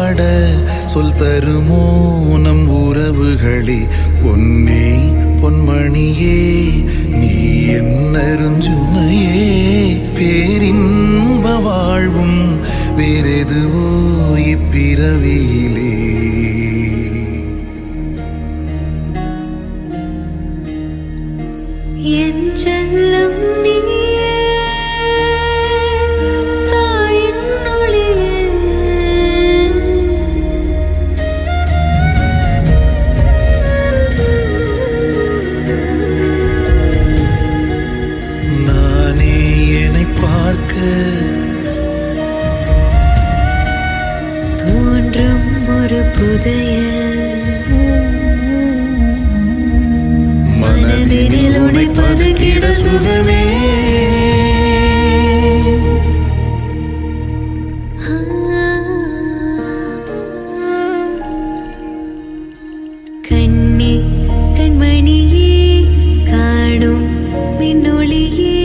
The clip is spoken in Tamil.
பாட சொல் தருமோ நம் உறவுகளே பொன்னே பொன்மணியே நீ என்னருஞ்சுனையே பேரின்ப வாழ்வும் வேறெதுவோ இப்பிறவியிலே என் செல்லம் நீயே தாயின் ஒளியே நானே என்னை பார்க்க தோன்றும் ஒரு புதையல் மனதினில் உனைப்பது கிட சுகமே கண்ணே கண்மணியே காணும் மின்னொளியே